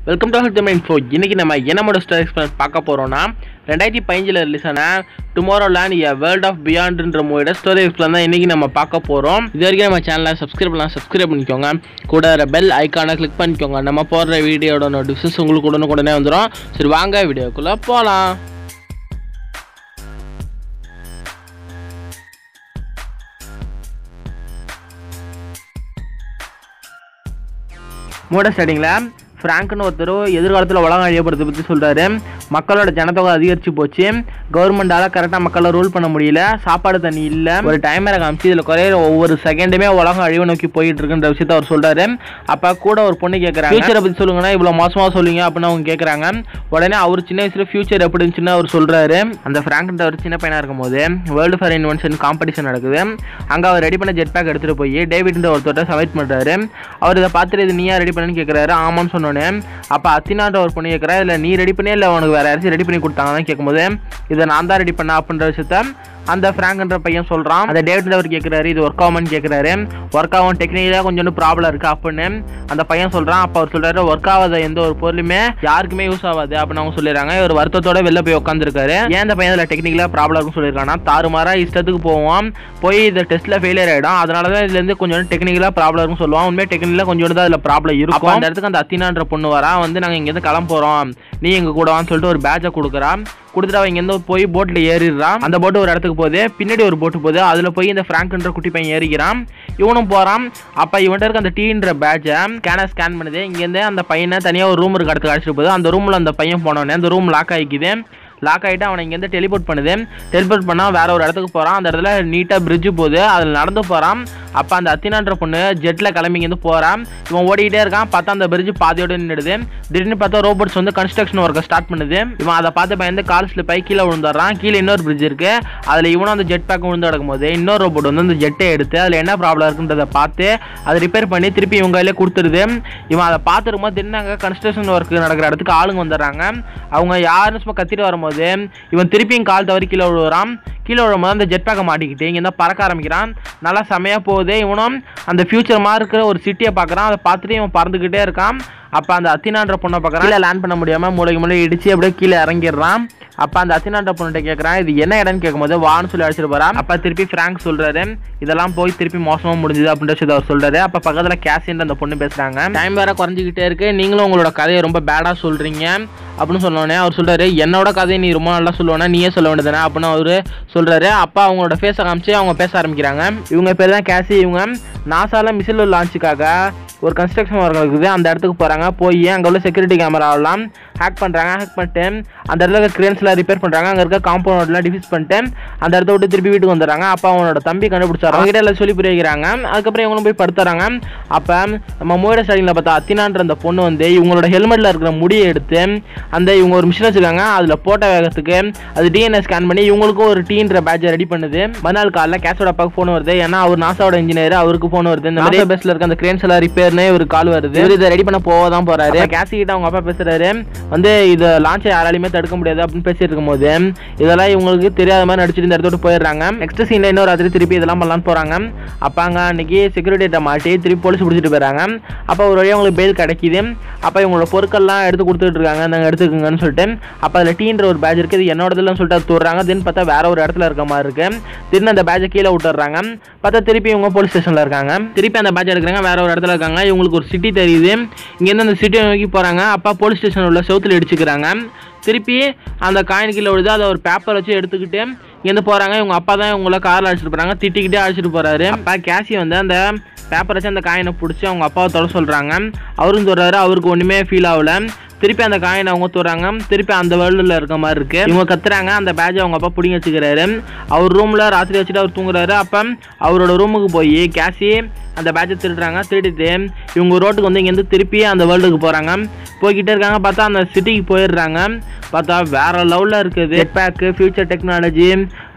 welcome to health info இன்னைக்கு நம்ம என்னமோட star express பார்க்க போறோம்னா ரெண்டாயிரத்தி பதினஞ்சில் ரிலீஸ் ஆன Tomorrowland a world of பியாண்ட்ன்ற மூவியோட ஸ்டோரி எக்ஸ்பிளன் தான் இன்னைக்கு நம்ம பார்க்க போறோம் இது வரைக்கும் நம்ம சேனலை சப்ஸ்கிரைப் பண்ணலாம் சப்ஸ்கிரைப் பண்ணிக்கோங்க கூட பெல் ஐக்கானை கிளிக் பண்ணிக்கோங்க நம்ம போடுற வீடியோட நோட்டிஃபிகேஷன்ஸ் உங்களுக்கு உடனுக்குடனே வந்துடும் சரி வாங்க வீடியோக்குள்ள போகலாம் மூட ஸ்டார்டிங்கில் ஃப்ராங்க்னு ஒருத்தர் எதிர்காலத்தில் உலகம் அழியப்படுறதை பற்றி சொல்கிறாரு மக்களோட ஜனத்தொகை அதிகரித்து போச்சு கவர்மெண்டால் கரெக்டாக மக்களை ரூல் பண்ண முடியல சாப்பாடு தண்ணி இல்லை ஒரு டைமரை காமிச்சு இதில் குறையிற ஒவ்வொரு செகண்டுமே உலகம் அழிவு நோக்கி போயிட்டு இருக்குன்ற விஷயத்த அவர் சொல்கிறாரு அப்போ கூட ஒரு பொண்ணு கேட்குறாங்க ஃபியூச்சரை பற்றி சொல்லுங்கன்னா இவ்வளோ மோசமாக சொல்லுங்க அப்படின்னு அவங்க கேட்குறாங்க உடனே அவர் சின்ன வயசில் ஃபியூச்சர் எப்படி இருந்துச்சுன்னு அவர் சொல்கிறாரு அந்த ஃப்ராங்க்ன்ற ஒரு சின்ன பையனாக இருக்கும்போது வேர்ல்டு ஃபார் இன்வென்ஷன் காம்படிஷன் நடக்குது அங்கே அவர் ரெடி பண்ண ஜெட் பேக் எடுத்துகிட்டு போய் டேவிட்ன்ற ஒருத்தர்ட்ட சமைட் பண்ணுறாரு அவர் இதை பார்த்துட்டு இது நீயா ரெடி பண்ணுன்னு கேட்குறாரு ஆமான்னு சொன்னோன்னே அப்போ அத்தினான்ற ஒரு பொண்ணு கேட்குறா இல்லை நீ ரெடி பண்ணி இல்லை உனக்கு வேறு யாராச்சும் ரெடி பண்ணி கொடுத்தாங்கன்னு கேட்கும்போது இதை நான் தான் ரெடி பண்ண அப்படின்ற விஷயத்த அந்த ஃப்ராங்க்ன்ற பையன் சொல்கிறான் அந்த டேவிட் அவர் கேட்குறாரு இது ஒர்க் ஆகுமான்னு கேட்குறாரு ஒர்க் ஆகும் டெக்னிக்கலாக கொஞ்சோண்டு ப்ராப்ளம் இருக்குது அப்படின்னு அந்த பையன் சொல்கிறான் அப்போ அவர் சொல்கிறாரு ஒர்க் ஆகாத எந்த ஒரு பொருளுமே யாருக்குமே யூஸ் ஆகாது அப்படின்னு அவங்க சொல்லிடுறாங்க இவர் வருத்தத்தோட வெளில போய் உட்காந்துருக்காரு ஏன் அந்த பையன் இதில் டெக்னிக்கலாக ப்ராப்ளம் இருக்குன்னு சொல்லியிருக்காங்கன்னா தாறுமாறா இஷ்டத்துக்கு போவோம் போய் இந்த டெஸ்ட்டில் ஃபெயிலியர் ஆகிடும் அதனால தான் இதுலேருந்து கொஞ்சம் டெக்னிக்கலாக ப்ராப்ளம் இருக்குன்னு சொல்லுவான் உண்மையாக டெக்னிக்கலாக கொஞ்சோண்டு தான் அதில் ப்ராப்ளம் இருக்கும் அந்த இடத்துக்கு அந்த அத்தினான்ற பொண்ணு வரா வந்து நாங்கள் இங்கேருந்து கிளம்ப போகிறோம் நீ எங்கள் கூட வான்னு சொல்லிட்டு ஒரு பேட்சை கொடுக்குறான் கொடுத்துட்டு அவன் இங்கேருந்து போய் போட்டில் ஏறிடுறான் அந்த போட்டு ஒரு இடத்துக்கு போகுது பின்னாடி ஒரு போட்டு போகுது அதில் போய் இந்த ஃப்ராங்க்ன்ற குட்டி பையன் ஏறிக்கிறான் இவனும் போகிறான் அப்போ இவன்ட்ட இருக்க அந்த டீன்ற பேட்சை ஸ்கேனை ஸ்கேன் பண்ணுது இங்கேருந்து அந்த பையனை தனியாக ஒரு ரூம் இருக்க இடத்துக்கு அழைச்சிட்டு போகுது அந்த ரூமில் அந்த பையன் போனோடனே அந்த ரூம் லாக் ஆகிக்குது லாக் ஆகிட்டு அவனை இங்கேருந்து டெலிபோர்ட் பண்ணுது டெலிபோர்ட் பண்ணால் வேற ஒரு இடத்துக்கு போகிறான் அந்த இடத்துல நீட்டாக பிரிட்ஜு போகுது அதில் நடந்து போகிறான் அப்போ அந்த அத்தினான்ற பொண்ணு ஜெட்டில் கிளம்பி இங்கேருந்து போகிறான் இவன் ஓடிக்கிட்டே இருக்கான் பார்த்தா அந்த பிரிட்ஜ் பாதியோட நின்றுடுது திடீர்னு பார்த்தா ரோபோட்ஸ் வந்து கன்ஸ்ட்ரக்ஷன் ஒர்க்கை ஸ்டார்ட் பண்ணுது இவன் அதை பார்த்து பயந்து கால் ஸ்லிப் ஆகி கீழே விழுந்துடுறான் கீழே இன்னொரு பிரிட்ஜ் இருக்கு அதில் இவனும் அந்த ஜெட் பேக் விழுந்து கிடக்கும்போது இன்னொரு ரோபோட் வந்து அந்த ஜெட்டை எடுத்து அதில் என்ன ப்ராப்ளம் இருக்குன்றதை பார்த்து அதை ரிப்பேர் பண்ணி திருப்பி இவங்க கையிலே கொடுத்துருது இவன் அதை பார்த்துருக்கும்போது திடீர்னு அங்கே கன்ஸ்ட்ரக்ஷன் ஒர்க் நடக்கிற இடத்துக்கு ஆளுங்க வந்துடுறாங்க அவங்க யாருன்னு சும்மா கத்திட்டு வரும்போது இவன் திருப்பியும் கால் தவறி கீழே விழுவுறான் கீழே விழும்போது அந்த ஜெட் பேக்கை மாட்டிக்கிட்டு இங்கே பறக்க ஆரம்பிக்கிறான் நல்லா செமையாக போகுது இவனும் அந்த ஃபியூச்சர் மாதிரி இருக்கிற ஒரு சிட்டியை பார்க்குறான் அதை பார்த்துட்டு இவன் பறந்துக்கிட்டே இருக்கான் அப்போ அந்த அத்தினான்ற பொண்ணை பார்க்குறான் கீழே லேண்ட் பண்ண முடியாமல் மூளைக்கு மூளை இடிச்சு அப்படியே கீழே இறங்கிடுறான் அப்போ அந்த அத்தினான்ற பொண்ணுகிட்ட கேட்குறான் இது என்ன இடம்னு கேட்கும்போது வான்னு சொல்லி அழைச்சிட்டு போகிறான் அப்போ திருப்பி ஃப்ராங்க் சொல்கிறாரு இதெல்லாம் போய் திருப்பி மோசமாக முடிஞ்சுது அப்படின்ற விஷயத்தை அவர் சொல்கிறாரு அப்போ பக்கத்தில் கேசின்ற அந்த பொண்ணு பேசுகிறாங்க டைம் வேறு குறைஞ்சிக்கிட்டே இருக்கு நீங்களும் உங்களோட கதையை ரொம்ப பேடாக சொல்கிறீங்க அப்படின்னு சொன்னோடனே அவர் சொல்கிறாரு என்னோட கதையை நீ ரொம்ப நல்லா சொல்லுவேனா நீயே சொல்ல வேண்டியதானே அப்படின்னு அவர் சொல்கிறாரு அப்போ அவங்களோட ஃபேஸை காமிச்சு அவங்க பேச ஆரம்பிக்கிறாங்க இவங்க பேர் தான் கேசி இவங்க நாசால மிசில் லான்ச்சுக்காக ஒரு கன்ஸ்ட்ரக்ஷன் ஒர்க் இருக்குது அந்த இடத்துக்கு போகிறாங்க போய் அங்கே உள்ள செக்யூரிட்டி கேமராவெல்லாம் ஹேக் பண்ணுறாங்க ஹேக் பண்ணிட்டு அந்த இடத்துல இருக்க கிரேன்ஸ்லாம் ரிப்பேர் பண்ணுறாங்க அங்கே இருக்க காம்பவுண்ட்லாம் டிஃபியூஸ் பண்ணிட்டு அந்த இடத்த விட்டு திருப்பி வீட்டுக்கு வந்துடுறாங்க அப்போ அவனோட தம்பி கண்டுபிடிச்சாரு அவங்க கிட்ட எல்லாம் சொல்லி புரிய வைக்கிறாங்க அதுக்கப்புறம் இவங்களும் போய் படுத்துறாங்க அப்போ நம்ம மூட ஸ்டார்டிங்கில் பார்த்தா அத்தினான்ற அந்த பொண்ணு வந்து இவங்களோட ஹெல்மெட்டில் இருக்கிற முடியை எடுத்து அந்த இவங்க ஒரு மிஷின் வச்சுருக்காங்க அதில் போட்ட வேகத்துக்கு அது டிஎன்ஏ ஸ்கேன் பண்ணி இவங்களுக்கும் ஒரு டீன்ற பேட்சை ரெடி பண்ணுது மறுநாள் காலைல கேஸோட அப்பாவுக்கு ஃபோன் வருது ஏன்னா அவர் நாசாவோட இன்ஜினியர் அவருக்கு ஃபோன் வருது இந்த மாதிரி பேஸ்ல இருக்க அந்த கிரேன்ஸ் எல்லாம் ரிப்பேர்னு ஒரு கால் வருது இவர் இதை ரெடி பண்ண போக தான் போறாரு கேசி கிட்ட அவங்க அப்பா பேசுறாரு வந்து இதை லான்ச் யாராலையுமே தடுக்க முடியாது அப்படின்னு பேசிட்டு இருக்கும்போது இதெல்லாம் இவங்களுக்கு தெரியாத மாதிரி நடிச்சிட்டு இந்த இடத்த விட்டு போயிடுறாங்க நெக்ஸ்ட் சீன்ல இன்னொரு ராத்திரி திருப்பி இதெல்லாம் பண்ணலான்னு போறாங்க அப்போ அங்கே அன்னைக்கு செக்யூரிட்டிகிட்ட மாட்டி திருப்பி போலீஸ் பிடிச்சிட்டு போயிடுறாங்க அப்போ ஒரு வழியாக அவங்களுக்கு பெயில் கிடைக்குது அப்போ இவங்களோட பொருட்கள்லாம் எடுத்து கொடுத்துட்டு இருக்காங்க நாங்கள் எடுத்துக்கோங்கன்னு சொல்லிட்டு அப்போ அதில் டீன்ற ஒரு பேட்ச் இருக்குது இது என்னோடதுலன்னு சொல்லிட்டு அது தூடுறாங்க தென் பார்த்தா வேற ஒரு இடத்துல இருக்க மாதிரி இருக்கு திடீர்னு அந்த பேட்சை கீழே விட்டுறாங்க பார்த்தா திருப்பி இவங்க போலீஸ் ஸ்டேஷனில் இருக்காங்க திருப்பி அந்த பேட்ச் எடுக்கிறாங்க வேற ஒரு இடத்துல இருக்காங்க இவங்களுக்கு ஒரு சிட்டி தெரியுது இங்கேருந்து அந்த சிட்டியை நோக்கி போகிறாங்க அப்பா போலீஸ் ஸ்டேஷன் உள்ள செவுத்துல இடிச்சுக்கிறாங்க திருப்பி அந்த காயின் கீழே விழுது அதை ஒரு பேப்பர் வச்சு எடுத்துக்கிட்டு இங்கேருந்து போகிறாங்க இவங்க அப்பா தான் இவங்கள காரில் அழைச்சிட்டு போகிறாங்க திட்டிக்கிட்டே அழைச்சிட்டு போகிறாரு அப்பா கேசி வந்து அந்த பேப்பர் வச்சு அந்த காயினை பிடிச்சி அவங்க அப்பாவை தொட சொல்கிறாங்க அவரும் சொல்கிறாரு அவருக்கு ஒன்றுமே ஃபீல் ஆகல திருப்பி அந்த காயினை அவங்க தூறாங்க திருப்பி அந்த வேர்ல்டில் இருக்க மாதிரி இருக்கு இவங்க கத்துறாங்க அந்த பேட்சை அவங்க அப்பா பிடிங்கி வச்சுக்கிறாரு அவர் ரூமில் ராத்திரி வச்சுட்டு அவர் தூங்குறாரு அப்போ அவரோட ரூமுக்கு போய் கேசி அந்த பேட்சை திருடுறாங்க திருடிட்டு இவங்க ரோட்டுக்கு வந்து இங்கேருந்து திருப்பி அந்த வேர்ல்டுக்கு போகிறாங்க போய்கிட்டே இருக்காங்க பார்த்தா அந்த சிட்டிக்கு போயிடுறாங்க பார்த்தா வேற லெவலில் இருக்குது ஜெட் பேக்கு ஃபியூச்சர் டெக்னாலஜி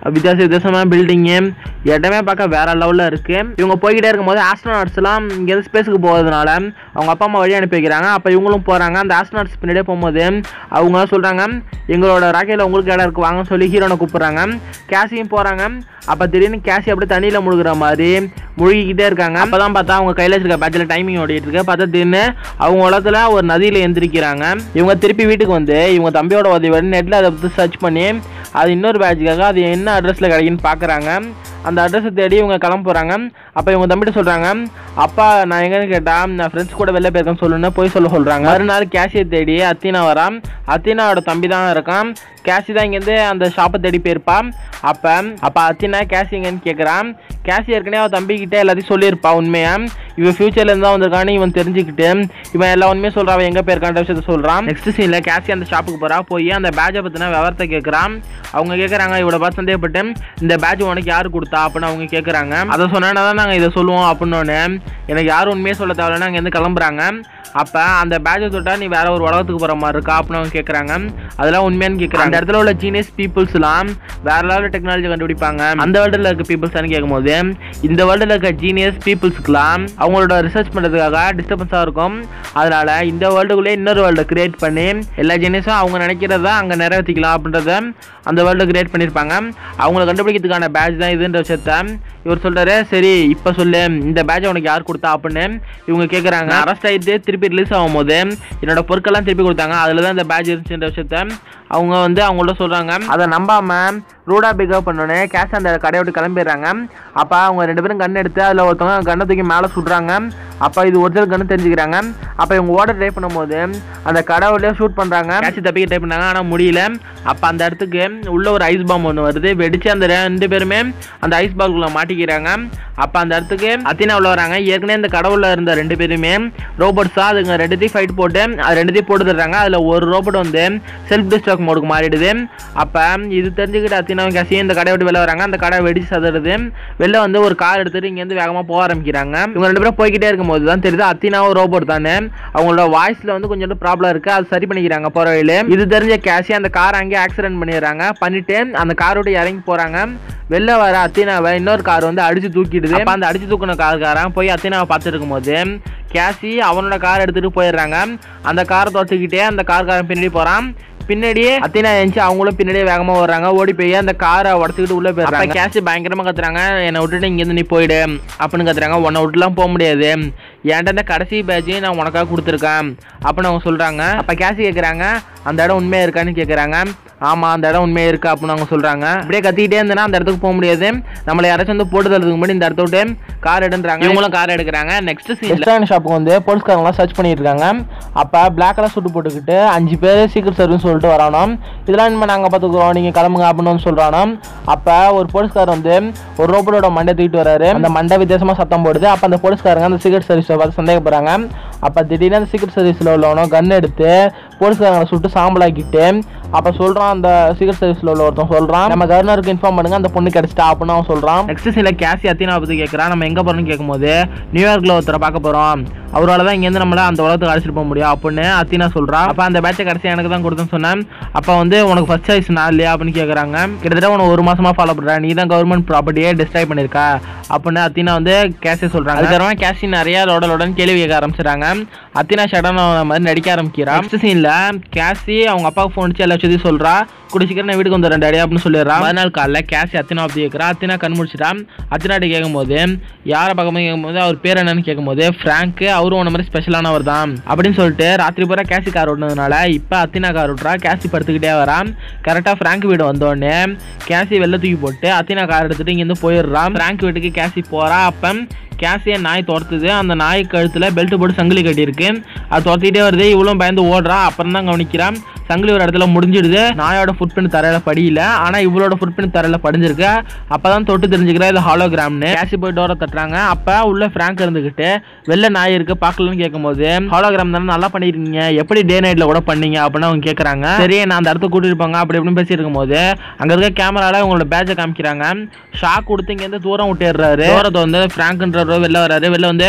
வித்தியாச வித்தியாசமான பில்டிங்கு இடமே பார்க்க வேற லெவலில் இருக்கு இவங்க போய்கிட்டே இருக்கும்போது ஆஸ்ட்ரோனாட்ஸ்லாம் இங்கேருந்து ஸ்பேஸுக்கு போகிறதுனால அவங்க அப்பா அம்மா வழி அனுப்பி வைக்கிறாங்க அப்போ இவங்களும் போகிறாங்க அந்த ஆஸ்ட்ரோனாட்ஸ் பின்னாடியே போகும்போது அவங்க சொல்கிறாங்க எங்களோட ராக்கெட்டில் உங்களுக்கு இடம் இருக்கு வாங்கன்னு சொல்லி ஹீரோனை கூப்பிட்றாங்க கேசியும் போகிறாங்க அப்போ திடீர்னு கேசி அப்படியே தண்ணியில் முழுகிற மாதிரி முழுகிக்கிட்டே இருக்காங்க அப்போ தான் பார்த்தா அவங்க கையில் வச்சிருக்க பேட்சில் டைமிங் ஓடிட்டு இருக்கு பார்த்தா திடீர்னு அவங்க உலகத்தில் ஒரு நதியில் எந்திரிக்கிறாங்க இவங்க திருப்பி வீட்டுக்கு வந்து இவங்க தம்பியோட உதவியோட நெட்டில் அதை பற்றி சர்ச் பண்ணி அது இன்னொரு பேட்சுக்காக அது என்ன அட்ரஸில் கிடைக்குன்னு பார்க்குறாங்க அந்த அட்ரஸை தேடி இவங்க கிளம்ப போகிறாங்க அப்போ இவங்க தம்பிட்டு சொல்கிறாங்க அப்பா நான் எங்கன்னு கேட்டால் நான் ஃப்ரெண்ட்ஸ் கூட வெளில போயிருக்கேன்னு சொல்லுன்னு போய் சொல்ல சொல்கிறாங்க மறுநாள் கேஷியை தேடி அத்தீனா வரான் அத்தீனாவோட தம்பி தான் இருக்கான் கேஷி தான் இங்கேருந்து அந்த ஷாப்பை தேடி போயிருப்பா அப்போ அப்போ அத்தினா கேஷி எங்கன்னு கேட்குறான் கேஷி ஏற்கனவே அவன் தம்பிக்கிட்ட எல்லாத்தையும் சொல்லியிருப்பா உண்மையா இவன் ஃபியூச்சர்ல இருந்து தான் வந்திருக்கான்னு இவன் தெரிஞ்சுக்கிட்டு இவன் எல்லா உண்மையும் சொல்றான் அவன் எங்க போயிருக்கான்ற விஷயத்த சொல்றான் நெக்ஸ்ட் சீன்ல கேசி அந்த ஷாப்புக்கு போறா போய் அந்த பேட்சை பத்தின விவரத்தை கேட்கறான் அவங்க கேட்கறாங்க இவட பார்த்து சந்தேகப்பட்டு இந்த பேட்ச் உனக்கு யாரு கொடுத்தா அப்படின்னு அவங்க கேட்கறாங்க அதை சொன்னா தான் நாங்கள் இதை சொல்லுவோம் அப்படின்னு எனக்கு யாரும் உண்மையே சொல்ல தேவையில்ல அங்கே இருந்து கிளம்புறாங்க அப்போ அந்த பேட்சை தொட்டா நீ வேற ஒரு உலகத்துக்கு போகிற மாதிரி இருக்கா அப்படின்னு அவங்க கேட்குறாங்க அதெல்லாம் உண்மையான்னு கேட்குறாங்க அந்த இடத்துல உள்ள ஜீனியஸ் பீப்புள்ஸ்லாம் வேற லெவலில் டெக்னாலஜி கண்டுபிடிப்பாங்க அந்த வேர்ல்டில் இருக்க பீப்புள்ஸ்னு கேட்கும்போது இந்த வேர்ல்டில் இருக்க ஜீனியஸ் பீப்புள்ஸ்க்குலாம் அவங்களோட ரிசர்ச் பண்ணுறதுக்காக டிஸ்டர்பன்ஸாக இருக்கும் அதனால இந்த வேர்ல்டுக்குள்ளே இன்னொரு வேர்ல்டை கிரியேட் பண்ணி எல்லா ஜீனியஸும் அவங்க நினைக்கிறத அங்கே நிறைவேற்றிக்கலாம் அப்படின்றத அந்த வேர்ல்டை கிரியேட் பண்ணியிருப்பாங்க அவங்கள கண்டுபிடிக்கிறதுக்கான பேட்ச் தான் இதுன்ற விஷயத்த இவர் சொல்றாரு சரி இப்போ சொல்லு இந்த பேட்ச் உனக்கு யார் கொடுத்தா அப்படின்னு இவங்க கேட்குறாங்க அரெஸ்ட் ஆகிட்டு திருப்பி ரிலீஸ் ஆகும்போது என்னோட பொருட்கள்லாம் திருப்பி கொடுத்தாங்க அதில் தான் இந்த பேட்ச் இருந்துச்சுன்ற விஷயத்த அவங்க வந்து அவங்கள்ட்ட சொல்கிறாங்க அதை நம்பாம ரூடா பிகவ் பண்ணோன்னே கேஷ் அந்த கடையை விட்டு கிளம்பிடுறாங்க அப்போ அவங்க ரெண்டு பேரும் கன் எடுத்து அதில் ஒருத்தவங்க கண்ணை தூக்கி மேலே சுடுறாங்க அப்போ இது ஒரிஜினல் கன்னு தெரிஞ்சுக்கிறாங்க அப்போ இவங்க ஓட ட்ரை பண்ணும்போது அந்த கடவுளே ஷூட் பண்ணுறாங்க கேட்ச் தப்பிக்க ட்ரை பண்ணாங்க ஆனால் முடியல அப்போ அந்த இடத்துக்கு உள்ள ஒரு ஐஸ் பாம்பு ஒன்று வருது வெடிச்சு அந்த ரெண்டு பேருமே அந்த ஐஸ் பால்குள்ளே மாட்டிக்கிறாங்க அப்போ அந்த இடத்துக்கு அத்தினா உள்ள வராங்க ஏற்கனவே இந்த கடவுளில் இருந்த ரெண்டு பேருமே ரோபோட்ஸாக அதுங்க ரெண்டுத்தையும் ஃபைட் போட்டு அது ரெண்டுத்தையும் போட்டு தர்றாங்க அதில் ஒரு ரோபோட் வந்து செல்ஃப் டிஸ்ட்ராக் மோடுக்கு மாறிடுது அப்போ இது தெரிஞ்சுக்கிட்டு அத்தினாவும் கேசியும் இந்த கடையை விட்டு வெளில வராங்க அந்த கடை வெடிச்சு சதுறது வெளில வந்து ஒரு கார் எடுத்துட்டு இங்கேருந்து வேகமாக போக ஆரம்பிக்கிறாங்க இவங்க ரெண்டு பேரும் போய்கிட்டே இருக்கும்போது தான் தெரியுது அத்தினாவும் ரோபோட் தானே அவங்களோட வாய்ஸில் வந்து கொஞ்சம் ப்ராப்ளம் இருக்குது அது சரி பண்ணிக்கிறாங்க போகிற வழியில இது தெரிஞ்ச கேசி அந்த கார் அங்கேயே ஆக்சிடென்ட் பண்ணிடுறாங்க பண்ணிட்டு அந்த கார் விட்டு இறங்கி போகிறாங்க வெளில வர அத்தினாவை இன்னொரு கார் வந்து அடிச்சு தூக்கிடுது அப்ப அந்த அடிச்சு தூக்கின கார்காரன் போய் அத்தினாவை பார்த்துட்டு இருக்கும்போது கேசி அவனோட கார் எடுத்துட்டு போயிடுறாங்க அந்த காரை துரத்துக்கிட்டே அந்த கார்காரன் பின்னாடி போறான் பின்னாடியே அத்தினா எழுந்துச்சு அவங்களும் பின்னாடியே வேகமா வர்றாங்க ஓடி போய் அந்த காரை உடச்சிக்கிட்டு உள்ள போயிடுறாங்க கேஷ் பயங்கரமா கத்துறாங்க என்னை விட்டுட்டு இங்கேருந்து நீ போயிடு அப்படின்னு கத்துறாங்க உன்னை விட்டுலாம் போக முடியாது என்கிட்ட இந்த கடைசி பேட்சையும் நான் உனக்காக கொடுத்துருக்கேன் அப்படின்னு அவங்க சொல்றாங்க அப்ப கேஷ் கேட்குறாங்க அந்த இடம் உண்மையா இருக்கான்னு கேட்குறாங்க ஆமா அந்த இடம் உண்மையா இருக்கு அப்படின்னு அவங்க சொல்றாங்க அப்படியே கத்திக்கிட்டே இருந்தேன்னா அந்த இடத்துக்கு போக முடியாது நம்மளை யாராச்சும் வந்து போட்டு தரதுக்கு முன்னாடி இந்த இடத்த விட்டு கார் எடுன்றாங்க இவங்களும் கார் எடுக்கிறாங்க நெக்ஸ்ட் சீன் ஷாப்புக்கு வந்து போலீஸ்காரங்களாம் சர்ச் பண்ணிட்டு இருக்காங்க அப்போ பிளாக் கலர் சுட்டு போட்டுக்கிட்டு அஞ்சு பேர் சீக்கிரம் சர்வீஸ் சொல்லிட்டு வரானோம் இதெல்லாம் இனிமேல் நாங்கள் பார்த்துக்குறோம் நீங்கள் கிளம்புங்க அப்படின்னு வந்து சொல்கிறானோ அப்போ ஒரு போலீஸ்கார் வந்து ஒரு ரோபோட்டோட மண்டை தூக்கிட்டு வராரு அந்த மண்டை வித்தியாசமாக சத்தம் போடுது அப்போ அந்த போலீஸ்காரங்க அந்த சீக்ரெட் சர்வீஸை பார்த்து சந்தேகப்படுறாங்க அப்போ திடீர்னு அந்த சீக்ரெட் சர்வீஸில் உள்ளவனும் கன் எடுத்து போலீஸ்காரங்களை சுட்டு சாம்பலாக்கிட்டு அப்போ சொல்கிறான் அந்த சீக்ரெட் சர்வீஸில் உள்ள ஒருத்தன் சொல்கிறான் நம்ம கவர்னருக்கு இன்ஃபார்ம் பண்ணுங்க அந்த பொண்ணு கிடைச்சிட்டா அப்படின்னு அவன் சொல்கிறான் நெக்ஸ்ட் சில கேசி அத்தினா பற்றி கேட்குறான் நம்ம எங்கே போகிறோம்னு கேட்கும்போது நியூயார்க்கில் ஒருத்தரை பார்க்க போகிறோம் அவரால் தான் இங்கேருந்து நம்மள அந்த உலகத்துக்கு அழைச்சிட்டு போக முடியும் அப்படின்னு அத்தினா சொல்கிறா அப்போ அந்த பேட்சை கடைசி எனக்கு தான் கொடுத்தேன்னு சொன்னேன் அப்போ வந்து உனக்கு ஃபர்ஸ்ட் சாய்ஸ் நான் இல்லையா அப்படின்னு கேட்குறாங்க கிட்டத்தட்ட உனக்கு ஒரு மாசமா ஃபாலோ பண்ணுற நீ தான் கவர்மெண்ட் ப்ராப்பர்ட்டியே டிஸ்ட்ராய் பண்ணியிருக்கா அப்படின்னு அத்தினா வந்து கேஷே சொல்கிறாங்க அதுக்கப்புறமா கேஷி நிறைய லோட லோடன்னு கேள்வி கேட்க ஆரம்பிச்சிடுறாங்க அத்தினா ஷடன் மாதிரி நடிக்க ஆரம்பிக்கிறா நெக்ஸ்ட் சீனில் கேசி அவங்க அப்பாவுக்கு ஃபோன் அடிச்சு எல்லா விஷயத்தையும் சொல்கிறா கூடி சீக்கிரம் நான் வீட்டுக்கு வந்துடுறேன் டேடி அப்படின்னு சொல்லிடுறா மறுநாள் காலைல கேசி அத்தினா அப்படி கேட்குறா அத்தினா கண் முடிச்சிட்டா அத்தினாட்டி கேட்கும்போது யாரை பார்க்கும்போது கேட்கும்போது அவர் பேர் என்னன்னு கேட்கும்போது ஃப்ராங்க் அவரும் உன மாதிரி ஸ்பெஷலானவர் தான் அப்படின்னு சொல்லிட்டு ராத்திரி பூரா கேசி கார் ஓட்டினதுனால இப்போ அத்தினா கார் விட்றா கேசி படுத்துக்கிட்டே வரான் கரெக்டாக ஃப்ராங்க் வீடு வந்தோடனே கேசி வெளில தூக்கி போட்டு அத்தினா கார் எடுத்துட்டு இங்கேருந்து போயிடுறான் ஃப்ராங்க் வீட்டுக்கு கேசி போறா அப்போ கேசியை நாய் துரத்துது அந்த நாய் கழுத்துல பெல்ட் போட்டு சங்கிலி கட்டியிருக்கு அது துரத்திட்டே வருது இவ்வளோ பயந்து ஓடுறா அப்புறம் தான் கவனிக்கிறான் சங்கிலி ஒரு இடத்துல முடிஞ்சிடுது நாயோட ஃபுட் பிரிண்ட் தரையில படியில ஆனா இவளோட ஃபுட் பிரிண்ட் தரையில படிஞ்சிருக்கு அப்பதான் தொட்டு தெரிஞ்சுக்கிறா இது ஹாலோகிராம்னு கேசி போய் டோரை தட்டுறாங்க அப்ப உள்ள ஃப்ராங்க் இருந்துகிட்டு வெளில நாய் இருக்கு பார்க்கலன்னு கேட்கும்போது ஹாலோகிராம் தானே நல்லா பண்ணிருக்கீங்க எப்படி டே நைட்ல கூட பண்ணீங்க அப்படின்னு அவங்க கேட்கறாங்க சரி நான் அந்த இடத்துக்கு கூட்டிட்டு போங்க அப்படி இப்படின்னு பேசிட்டு இருக்கும்போது அங்க இருக்க கேமரால உங்களோட பேட்சை காமிக்கிறாங்க ஷாக் கொடுத்து இங்க இருந்து தூரம் விட்டுறாரு தூரத்தை வந்து ஃப்ராங்க்ன்றவர் வெளில வராரு வெளில வந்து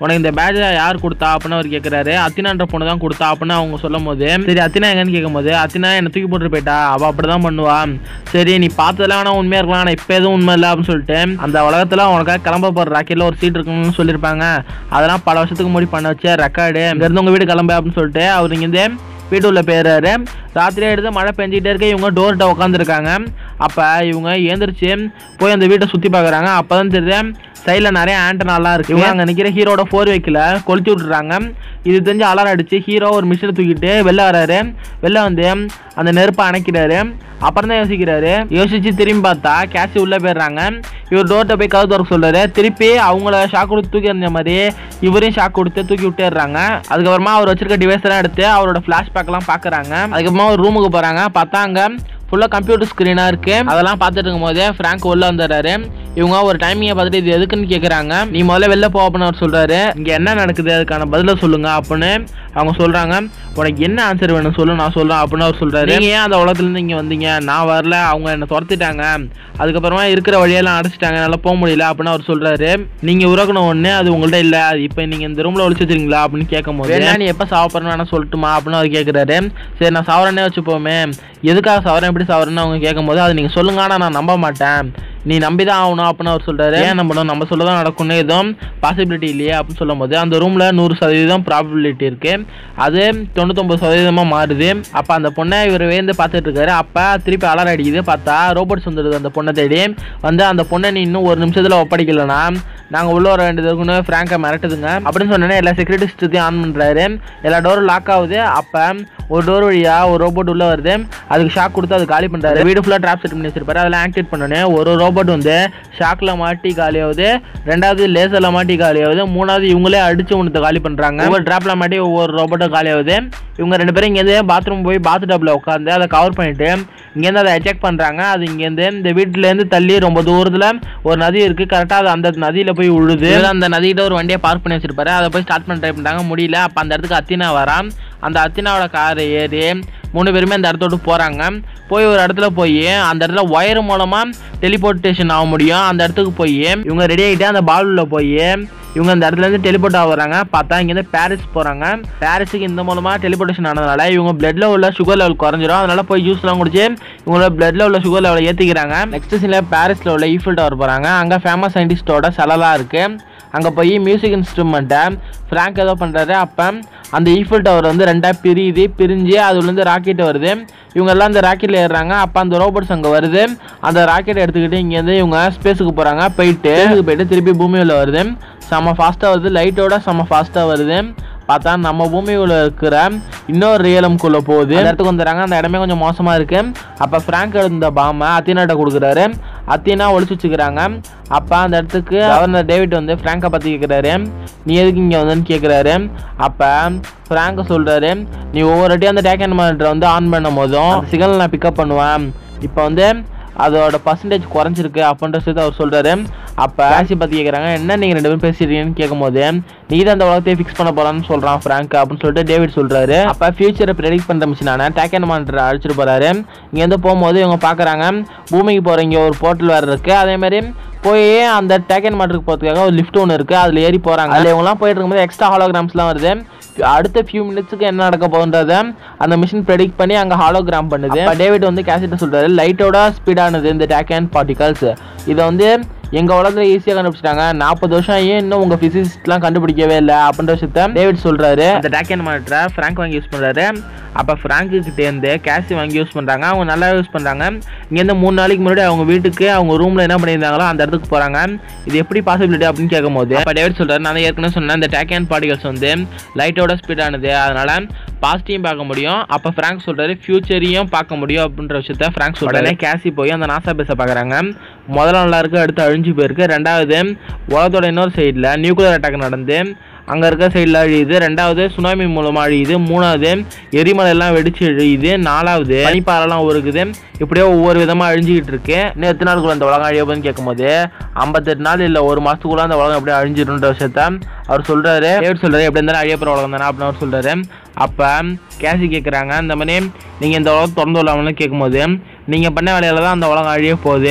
உனக்கு இந்த பேட்சை யார் கொடுத்தா அப்படின்னு அவர் கேட்குறாரு அத்தினான்ற பொண்ணு தான் கொடுத்தா அப்படின்னு அவங்க சொல்லும் போது சரி அத்தினா எங்கன்னு கேட்கும்போது அத்தினா என்னை தூக்கி போட்டு போயிட்டா அவள் அப்படி தான் பண்ணுவா சரி நீ பார்த்ததெல்லாம் வேணா உண்மையாக இருக்கலாம் ஆனால் இப்போ எதுவும் உண்மை இல்லை அப்படின்னு சொல்லிட்டு அந்த உலகத்தில் உனக்காக கிளம்ப போகிற ராக்கெட்டில் ஒரு சீட் இருக்குன்னு சொல்லியிருப்பாங்க அதெல்லாம் பல வருஷத்துக்கு முன்னாடி பண்ண வச்ச ரெக்கார்டு இங்கேருந்து உங்கள் வீடு கிளம்பு அப்படின்னு சொல்லிட்டு அவர் இங்கேருந்து வீட்டுள்ள போயிடுறாரு ராத்திரியே எடுத்து மழை பெஞ்சிக்கிட்டே இருக்க இவங்க டோர்கிட்ட உட்காந்துருக்காங்க அப்போ இவங்க ஏந்திரிச்சு போய் அந்த வீட்டை சுற்றி பார்க்குறாங்க அப்போ தான் தெரியுது சைடில் நிறைய ஆண்டனாலாம் இருக்கு இவங்க அங்கே நிற்கிற ஹீரோட ஃபோர் வைக்கில் கொளுத்தி விட்டுறாங்க இது தெரிஞ்சு அலாரம் அடிச்சு ஹீரோ ஒரு மிஷினை தூக்கிட்டு வெளில வராரு வெளில வந்து அந்த நெருப்பை அணைக்கிறாரு அப்புறம் தான் யோசிக்கிறாரு யோசிச்சு திரும்பி பார்த்தா கேட்சி உள்ளே போயிடுறாங்க இவர் டோர்ட்ட போய் கதவு திறக்க சொல்றாரு திருப்பி அவங்கள ஷாக் கொடுத்து தூக்கி எறிஞ்ச மாதிரி இவரையும் ஷாக் கொடுத்து தூக்கி விட்டுறாங்க அதுக்கப்புறமா அவர் வச்சிருக்க டிவைஸ் எல்லாம் எடுத்து அவரோட ஃப்ளாஷ்பேக்லாம் பார்க்குறாங்க அதுக்கப்புறமா ஒரு ரூமுக்கு போகிறாங்க பார்த்தா அங்கே ஃபுல்லாக கம்ப்யூட்டர் ஸ்க்ரீனாக இருக்கு அதெல்லாம் பார்த்துட்டு இருக்கும்போதே ஃப்ராங்க் உள்ள வந்துடுறாரு இவங்க ஒரு டைமிங்கை பார்த்துட்டு இது எதுக்குன்னு கேட்குறாங்க நீ முதல்ல வெளில போ அப்படின்னு அவர் சொல்கிறாரு இங்கே என்ன நடக்குது அதுக்கான பதிலை சொல்லுங்க அப்படின்னு அவங்க சொல்கிறாங்க உனக்கு என்ன ஆன்சர் வேணும் சொல்லு நான் சொல்கிறேன் அப்படின்னு அவர் சொல்கிறாரு நீங்கள் ஏன் அந்த உலகத்துலேருந்து இங்கே வந்தீங்க நான் வரல அவங்க என்னை துரத்திட்டாங்க அதுக்கப்புறமா இருக்கிற வழியெல்லாம் அடைச்சிட்டாங்க என்னால் போக முடியல அப்படின்னு அவர் சொல்கிறாரு நீங்கள் உறக்கணும் ஒன்று அது உங்கள்ட்ட இல்லை அது இப்போ நீங்கள் இந்த ரூமில் ஒழிச்சு வச்சிருக்கீங்களா அப்படின்னு கேட்கும்போது "வேணா நீ எப்போ சாப்பிட்றேன்னு வேணா சொல்லட்டுமா அப்படின்னு அவர் கேட்குறாரு சரி நான் சாவரனே வச்சுப்போமே எதுக்காக சாவரேன் எப்படி சாவரேன்னு அவங்க கேட்கும்போது அது நீங்கள் சொல்லுங்க ஆனால் நான் நம்ப மாட்டேன் நீ நம்பி தான் ஆகணும் அப்படின்னு அவர் சொல்கிறாரு ஏன் நம்பணும் நம்ம சொல்ல தான் நடக்கும்னு எதுவும் பாசிபிலிட்டி இல்லையே அப்படின்னு சொல்லும்போது அந்த ரூமில் நூறு சதவீதம் ப்ராபபிலிட்டி இருக்குது அது தொண்ணூத்தொம்பது சதவீதமாக மாறுது அப்போ அந்த பொண்ணை இவர் வேந்து பார்த்துட்டு இருக்காரு அப்போ திருப்பி அலாரம் அடிக்குது பார்த்தா ரோபோட்ஸ் வந்துடுது அந்த பொண்ணை தேடி வந்து அந்த பொண்ணை நீ இன்னும் ஒரு நிமிஷத்தில் ஒப்படைக்கலனா நாங்கள் உள்ள வர வேண்டியது இருக்குன்னு ஃப்ராங்கை மிரட்டுதுங்க அப்படின்னு சொன்னோன்னே எல்லா செக்யூரிட்டி சிஸ்டத்தையும் ஆன் பண்ணுறாரு எல்லா டோரும் லாக் ஆகுது அப்போ ஒரு டோர் வழியாக ஒரு ரோபோட் உள்ளே வருது அதுக்கு ஷாக் கொடுத்து அது காலி பண்ணுறாரு வீடு ஃபுல்லாக ட்ராப் செட் பண்ணி வச்சிருப்பாரு அதெல்லாம் ஆக்டிவேட் பண்ணோன்னே ஒரு ரோபோட் வந்து ஷாக்கில் மாட்டி காலி ஆகுது ரெண்டாவது லேசரில் மாட்டி காலி ஆகுது மூணாவது இவங்களே அடிச்சு ஒன்று காலி பண்ணுறாங்க ஒவ்வொரு ட்ராப்பில் மாட்டி ஒவ்வொரு ரோபோட்டும் காலி ஆகுது இவங்க ரெண்டு பேரும் இங்கேருந்து பாத்ரூம் போய் பாத் டப்பில் உட்காந்து அதை கவர் பண்ணிட்டு இங்கேருந்து அதை செக் பண்ணுறாங்க அது இங்கேருந்து இந்த வீட்டிலேருந்து தள்ளி ரொம்ப தூரத்தில் ஒரு நதி இருக்குது கரெக்டாக அது அந்த நதியில் போய் விழுது இவர் அந்த நதிக்கிட்ட ஒரு வண்டியை பார்க் பண்ணி வச்சிருப்பாரு அதை போய் ஸ்டார்ட் பண்ண ட்ரை பண்ணிட்டாங்க முடியல அப்போ அந்த இடத்துக்கு அத்தினா வரான் அந்த அத்தினாவோட காரை ஏறி மூணு பேருமே அந்த இடத்த விட்டு போகிறாங்க போய் ஒரு இடத்துல போய் அந்த இடத்துல ஒயர் மூலமாக டெலிபோர்ட்டேஷன் ஆக முடியும் அந்த இடத்துக்கு போய் இவங்க ரெடி ஆகிட்டு அந்த பாலில் போய் இவங்க அந்த இடத்துல இருந்து டெலிபோர்ட் ஆகுறாங்க பார்த்தா இங்கேருந்து பாரிஸ் போகிறாங்க பாரிஸுக்கு இந்த மூலமாக டெலிபோர்ட்டேஷன் ஆனதுனால இவங்க பிளட்ல உள்ள சுகர் லெவல் குறைஞ்சிரும் அதனால போய் ஜூஸ்லாம் குடிச்சு இவங்களோட பிளட்ல உள்ள சுகர் லெவலை ஏற்றிக்கிறாங்க நெக்ஸ்ட் சீனில் பாரிஸில் உள்ள ஈஃபில் டவர் போகிறாங்க அங்கே ஃபேமஸ் சயின்டிஸ்டோட செலலாம் இருக்குது அங்கே போய் மியூசிக் இன்ஸ்ட்ருமெண்ட்டை ஃப்ராங்க் ஏதோ பண்ணுறாரு அப்போ அந்த ஈஃபில் டவர் வந்து ரெண்டாக பிரியுது பிரிஞ்சு அதுலேருந்து ராக்கெட் வருது இவங்க எல்லாம் அந்த ராக்கெட்டில் ஏறுறாங்க அப்போ அந்த ரோபோட்ஸ் அங்கே வருது அந்த ராக்கெட் எடுத்துக்கிட்டு இங்கேருந்து இவங்க ஸ்பேஸுக்கு போகிறாங்க போயிட்டு ஸ்பேஸுக்கு போயிட்டு திருப்பி பூமியில் வருது செம்ம ஃபாஸ்ட்டாக வருது லைட்டோட செம்ம ஃபாஸ்ட்டாக வருது பார்த்தா நம்ம பூமியில் இருக்கிற இன்னொரு ரியலம்குள்ளே போகுது அந்த இடத்துக்கு வந்துடுறாங்க அந்த இடமே கொஞ்சம் மோசமாக இருக்கு அப்போ ஃப்ராங்க் இருந்த பாமை அத்தினாட்ட கொடுக்குறாரு அத்தினா ஒழிச்சு வச்சுக்கிறாங்க அப்போ அந்த இடத்துக்கு கவர்னர் டேவிட் வந்து ஃப்ராங்கை பற்றி கேட்குறாரு நீ எதுக்கு இங்கே வந்தேன்னு கேட்குறாரு அப்போ ஃப்ராங்க சொல்கிறாரு நீ ஒவ்வொரு வாட்டியும் அந்த டேக் அண்ட் மானிட்டரை வந்து ஆன் பண்ணும் போதும் சிக்னல் நான் பிக்கப் பண்ணுவேன் இப்போ வந்து அதோட பர்சன்டேஜ் குறைஞ்சிருக்கு அப்படின்ற விஷயத்த அவர் சொல்கிறாரு அப்போ ஆசி பற்றி கேட்குறாங்க என்ன நீங்கள் ரெண்டு பேரும் பேசிடுறீங்கன்னு கேட்கும்போது நீ தான் அந்த உலகத்தையே ஃபிக்ஸ் பண்ண போகிறான்னு சொல்கிறான் ஃப்ராங்க் அப்படின்னு சொல்லிட்டு டேவிட் சொல்கிறாரு அப்போ ஃபியூச்சரை ப்ரெடிக்ட் பண்ணுற மிஷினான டேக் அண்ட் மானிட்டர் அழைச்சிட்டு போகிறாரு இங்கேருந்து போகும்போது இவங்க பார்க்குறாங்க பூமிக்கு போகிற இங்கே ஒரு போர்ட்டல் வேறு இருக்குது அதேமாதிரி போய் அந்த டேக் அண்ட் மானிட்டருக்கு போகிறதுக்காக ஒரு லிஃப்ட் ஒன்று இருக்குது அதில் ஏறி போகிறாங்க அதில் இவங்கலாம் போயிட்டு இருக்கும்போது எக்ஸ்ட்ரா ஹாலோகிராம்ஸ்லாம் வருது அடுத்த ஃபியூ மினிட்ஸுக்கு என்ன நடக்க போகுன்றத அந்த மிஷின் ப்ரெடிக்ட் பண்ணி அங்கே ஹாலோகிராம் பண்ணுது அப்ப டேவிட் வந்து கேசட்ட சொல்றாரு லைட்டோட ஸ்பீடானது இந்த டேக் அண்ட் பார்ட்டிகல்ஸ் இதை வந்து எங்கள் உலகத்தில் ஈஸியாக கண்டுபிடிச்சிட்டாங்க நாற்பது வருஷம் ஏன் இன்னும் உங்கள் ஃபிசிக்ஸ்லாம் கண்டுபிடிக்கவே இல்லை அப்படின்ற விஷயத்த டேவிட் சொல்கிறாரு அந்த டேக் அண்ட் மானிட்டரை ஃப்ராங்க் வாங்கி யூஸ் பண்ணுறாரு அப்போ ஃப்ராங்க்கு கிட்டேருந்து கேசி வாங்கி யூஸ் பண்ணுறாங்க அவங்க நல்லா யூஸ் பண்ணுறாங்க இங்கேருந்து மூணு நாளைக்கு முன்னாடி அவங்க வீட்டுக்கு அவங்க ரூமில் என்ன பண்ணியிருந்தாங்களோ அந்த இடத்துக்கு போகிறாங்க இது எப்படி பாசிபிலிட்டி அப்படின்னு கேட்கும்போது அப்போ டேவிட் சொல்கிறாரு நான் தான் ஏற்கனவே சொன்னேன் இந்த டேக் அண்ட் பார்ட்டிகல்ஸ் வந்து லைட்டோட ஸ்பீடானது அதனால் பாசிட்டிவும் பார்க்க முடியும் அப்போ ஃப்ராங்க் சொல்கிறாரு ஃபியூச்சரையும் பார்க்க முடியும் அப்படின்ற விஷயத்த ஃப்ராங்க் சொல்கிறாரு கேசி போய் அந்த நாசா பேச பார்க்குறாங்க முதல்ல நல்லா இருக்கு அடுத்து அழிஞ்சு போயிருக்கு ரெண்டாவது உலகத்தோட இன்னொரு சைடில் நியூக்ளியர் அட்டாக் நடந்து அங்கே இருக்க சைடில் அழியுது ரெண்டாவது சுனாமி மூலமாக அழியுது மூணாவது எரிமலை எல்லாம் வெடிச்சு அழியுது நாலாவது பனிப்பாறைலாம் உருகுது இப்படியே ஒவ்வொரு விதமாக அழிஞ்சிக்கிட்டு இருக்கு இன்னும் எத்தனை நாளுக்குள்ள அந்த உலகம் அழிய போகுதுன்னு கேட்கும்போது ஐம்பத்தெட்டு நாள் இல்லை ஒரு மாதத்துக்குள்ள அந்த உலகம் அப்படியே அழிஞ்சிடும்ன்ற விஷயத்த அவர் சொல்கிறாரு எப்படி சொல்கிறாரு எப்படி இருந்தாலும் அழிய போகிற உலகம் தானே அப்படின்னு அவர் சொல்கிறாரு அப்போ கேசி கேட்குறாங்க இந்த மாதிரி நீங்கள் இந்த உலகம் திறந்து விடலாம்னு கேட்கும்போது நீங்கள் பண்ண வேலையில தான் அந்த உலகம் அழிய போகுது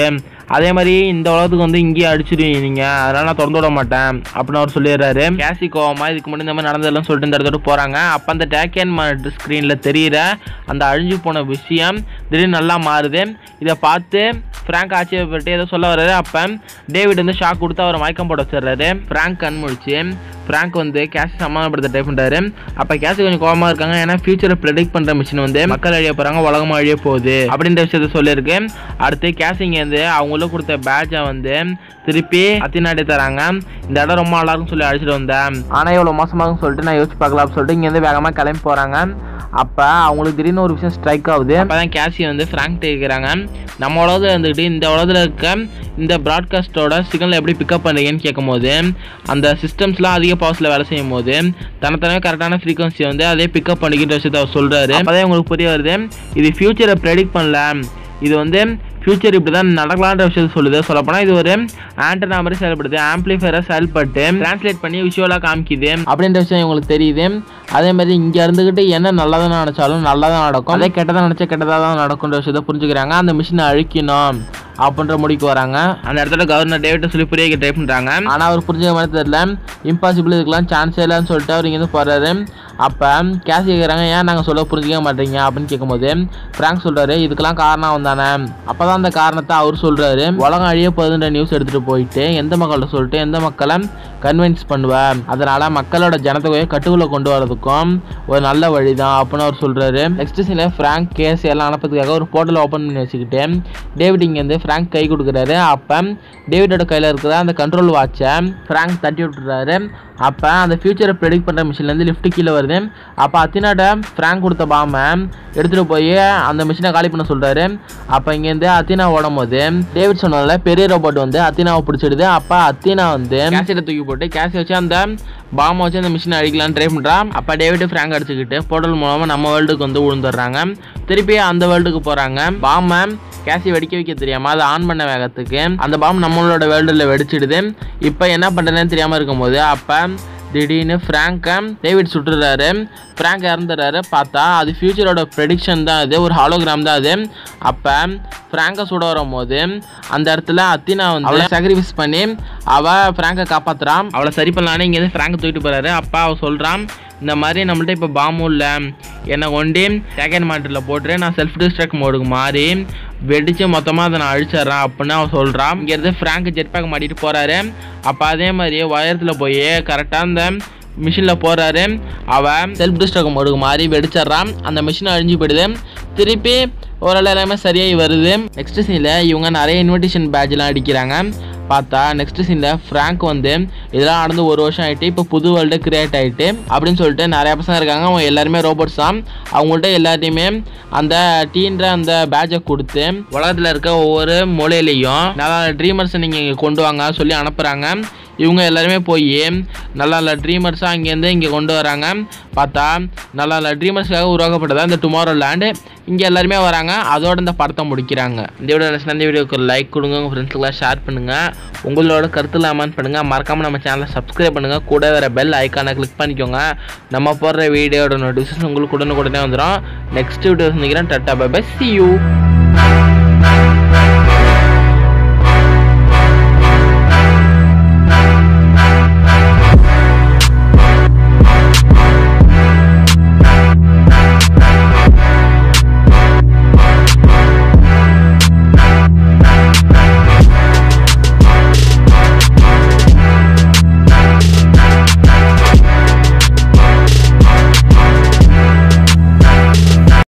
அதே மாதிரி இந்த உலகத்துக்கு வந்து இங்கேயே அடிச்சிருவீங்க நீங்க அதனால நான் திறந்து விட மாட்டேன் அப்படின்னு அவர் சொல்லிடுறாரு கேசி கோவமா இதுக்கு முன்னாடி இந்த மாதிரி நடந்ததெல்லாம் சொல்லிட்டு இந்த இடத்துல போறாங்க அப்ப அந்த டேக்கேன் ஸ்க்ரீன்ல தெரியிற அந்த அழிஞ்சு போன விஷயம் திடீர்னு நல்லா மாறுது இதை பார்த்து ஃப்ராங்க் ஆச்சரியப்பட்டு ஏதோ சொல்ல வர்றாரு அப்போ டேவிட் வந்து ஷாக் கொடுத்து அவரை மயக்கம் போட வச்சிடுறாரு ஃப்ராங்க் கண் முழிச்சு ஃப்ராங்க் வந்து கேஷ் சமாதானப்படுத்த ட்ரை பண்ணுறாரு அப்போ கேஷ் கொஞ்சம் கோவமா இருக்காங்க ஏன்னா ஃபியூச்சரை ப்ரெடிக்ட் பண்ணுற மிஷின் வந்து மக்கள் அழிய போகிறாங்க உலகமாக அழிய போகுது அப்படின்ற விஷயத்த சொல்லியிருக்கு அடுத்து கேஷிங்க வந்து அவங்கள கொடுத்த பேட்சை வந்து திருப்பி அத்தினாடி தராங்க இந்த இடம் ரொம்ப நல்லா இருக்குன்னு சொல்லி அழைச்சிட்டு வந்தேன் ஆனால் இவ்வளோ மோசமாகும்னு சொல்லிட்டு நான் யோசிச்சு பார்க்கலாம் அப்படின்னு சொல்லிட்டு இங்கேருந்து வேகமாக கிளம்பி போகிறாங்க அப்போ அவங்களுக்கு திடீர்னு ஒரு விஷயம் ஸ்ட்ரைக் ஆகுது அப்போ தான் கேசி வந்து ஃப்ராங்க் கேட்குறாங்க நம்ம உலகத்தில் இருந்துக்கிட்டு இந்த உலகத்தில் இருக்க இந்த ப்ராட்காஸ்ட்டோட சிக்னல் எப்படி பிக்கப் பண்ணுறீங்கன்னு கேட்கும்போது அந்த சிஸ்டம்ஸ்லாம் அதிக பவர்ஸில் வேலை செய்யும் போது தனித்தனவே கரெக்டான ஃப்ரீக்வன்சி வந்து அதே பிக்கப் பண்ணிக்கிற விஷயத்த அவர் சொல்கிறாரு அப்போதான் உங்களுக்கு புரிய வருது இது ஃப்யூச்சரை ப்ரெடிக்ட் பண்ணல இது வந்து ஃபியூச்சர் இப்படி தான் நடக்கலான்ற விஷயத்த சொல்லுது சொல்லப்போனால் இது ஒரு ஆண்டனா மாதிரி செயல்படுது ஆம்ப்ளிஃபையரை செயல்பட்டு டிரான்ஸ்லேட் பண்ணி விஷுவலாக காமிக்குது அப்படின்ற விஷயம் இவங்களுக்கு தெரியுது அதே மாதிரி இங்கே இருந்துக்கிட்டு என்ன நல்லதாக நினச்சாலும் நல்லா தான் நடக்கும் அதே கெட்டதாக நினச்சா கெட்டதாக தான் நடக்குன்ற விஷயத்த புரிஞ்சுக்கிறாங்க அந்த மிஷினை அழிக்கணும் அப்படின்ற முடிவுக்கு வராங்க அந்த இடத்துல கவர்னர் டேவிட்ட சொல்லி புரிய ட்ரை பண்ணுறாங்க ஆனால் அவர் புரிஞ்சுக்க மாதிரி தெரியல இம்பாசிபிள் இதுக்கெல்லாம் சான்ஸே இல்லைன்னு சொல்லிட்டு அவர் இங்கேருந்து போகிறாரு அப்போ கேஷ் கேட்குறாங்க ஏன் நாங்கள் சொல்ல புரிஞ்சிக்க மாட்டீங்க அப்படின்னு கேட்கும்போது ஃப்ராங்க் சொல்கிறாரு இதுக்கெல்லாம் காரணம் வந்தானே அப்போ தான் அந்த காரணத்தை அவர் சொல்கிறாரு உலகம் அழிய போகுதுன்ற நியூஸ் எடுத்துகிட்டு போயிட்டு எந்த மக்கள்கிட்ட சொல்லிட்டு எந்த மக்களை கன்வின்ஸ் பண்ணுவேன் அதனால் மக்களோட ஜனத்தொகையை கட்டுக்குள்ளே கொண்டு வரதுக்கும் ஒரு நல்ல வழி தான் அப்படின்னு அவர் சொல்கிறாரு நெக்ஸ்ட் சீனில் ஃப்ராங்க் கேஸ் எல்லாம் அனுப்புறதுக்காக ஒரு போர்ட்டல் ஓப்பன் பண்ணி வச்சுக்கிட்டு டேவிட் இங்கேருந்து ஃப்ராங்க் கை கொடுக்குறாரு அப்போ டேவிடோட கையில் இருக்கிற அந்த கண்ட்ரோல் வாட்சை ஃப்ராங்க் தட்டி விட்டுறாரு அப்போ அந்த ஃபியூச்சரை ப்ரெடிக்ட் பண்ணுற மிஷின்லேருந்து லிஃப்ட் கீழே வருது அப்போ அத்தினாட்ட ஃப்ராங்க் கொடுத்த பாமை எடுத்துகிட்டு போய் அந்த மிஷினை காலி பண்ண சொல்கிறாரு அப்போ இங்கேருந்து அத்தினா ஓடும் போது டேவிட் சொன்னதில்ல பெரிய ரோபோட் வந்து அத்தினாவை பிடிச்சிடுது அப்போ அத்தினா வந்து கேசட்டை தூக்கி போட்டு கேஸ் வச்சு அந்த பாம்பை வச்சு அந்த மிஷினை அடிக்கலாம்னு ட்ரை பண்ணுறான் அப்போ டேவிட் ஃப்ராங்க் அடிச்சுக்கிட்டு போர்ட்டல் மூலமாக நம்ம வேர்ல்டுக்கு வந்து விழுந்துடுறாங்க திருப்பி அந்த வேர்ல்டுக்கு போகிறாங்க பாம்பை கேசி வெடிக்க வைக்க தெரியாம அதை ஆன் பண்ண வேகத்துக்கு அந்த பாம்பு நம்மளோட வேர்ல்டில் வெடிச்சிடுது இப்போ என்ன பண்ணுறதுன்னு தெரியாமல் இருக்கும்போது அப்போ திடீர்னு ஃப்ராங்கை டேவிட் சுட்டுறாரு ஃப்ராங்க் இறந்துடுறாரு பார்த்தா அது ஃபியூச்சரோட ப்ரெடிக்ஷன் தான் அது ஒரு ஹாலோகிராம் தான் அது அப்போ ஃப்ராங்கை சுட வரும்போது அந்த இடத்துல அத்தினா வந்து அவளை சாக்ரிஃபைஸ் பண்ணி அவள் ஃப்ராங்கை காப்பாத்துறான் அவளை சரி பண்ணலான்னு இங்கேருந்து ஃப்ராங்கை தூக்கிட்டு போகிறாரு அப்பா அவள் சொல்கிறான் இந்த மாதிரி நம்மள்ட்ட இப்போ பாம்பும் இல்லை என்னை கொண்டு செகண்ட் மாட்டில் போட்டு நான் செல்ஃப் டிஸ்ட்ராக்ட் மோடுக்கு மாறி வெடிச்சு மொத்தமாக அதை நான் அழிச்சிட்றேன் அப்படின்னு அவன் சொல்கிறான் இங்கேருந்து ஃப்ராங்க் ஜெட் பேக் மாட்டிட்டு போகிறாரு அப்போ அதே மாதிரி உயரத்தில் போய் கரெக்டாக அந்த மிஷினில் போகிறாரு அவன் செல்ஃப் டிஸ்ட்ராக்ட் மோடுக்கு மாறி வெடிச்சிட்றான் அந்த மிஷின் அழிஞ்சு போயிடுது திருப்பி ஓரளவு எல்லாமே சரியாகி வருது நெக்ஸ்ட் சீனில் இவங்க நிறைய இன்விடேஷன் பேட்ச்லாம் அடிக்கிறாங்க பார்த்தா நெக்ஸ்ட் சீனில் ஃப்ராங்க் வந்து இதெல்லாம் நடந்து ஒரு வருஷம் ஆகிட்டு இப்போ புது வேர்ல்டு கிரியேட் ஆகிட்டு அப்படின்னு சொல்லிட்டு நிறைய பசங்க இருக்காங்க அவங்க எல்லாருமே ரோபோட்ஸ் தான் அவங்கள்ட்ட எல்லாத்தையுமே அந்த டீன்ற அந்த பேட்சை கொடுத்து உலகத்தில் இருக்க ஒவ்வொரு மூலையிலையும் நல்லா ட்ரீமர்ஸை நீங்கள் இங்கே கொண்டு வாங்க சொல்லி அனுப்புகிறாங்க இவங்க எல்லாருமே போய் நல்ல நல்ல ட்ரீமர்ஸாக அங்கேருந்து இங்கே கொண்டு வராங்க பார்த்தா நல்ல நல்ல ட்ரீமர்ஸ்க்காக உருவாக்கப்பட்டதா இந்த டுமாரோ லேண்டு இங்கே எல்லாருமே வராங்க அதோட இந்த படத்தை முடிக்கிறாங்க இந்த வீடியோ நினச்சினா இந்த வீடியோக்கு ஒரு லைக் கொடுங்க உங்கள் ஃப்ரெண்ட்ஸுக்கெல்லாம் ஷேர் பண்ணுங்கள் உங்களோட கருத்து அமௌண்ட் பண்ணுங்கள் மறக்காமல் நம்ம சேனலை சப்ஸ்கிரைப் பண்ணுங்கள் கூட வேறு பெல் ஐக்கானை கிளிக் பண்ணிக்கோங்க நம்ம போடுற வீடியோட நோட்டிஃபிகேஷன் உங்களுக்கு உடனுக்குடனே வந்துடும் நெக்ஸ்ட் வீடியோ சந்திக்கிறேன் tata bye bye see you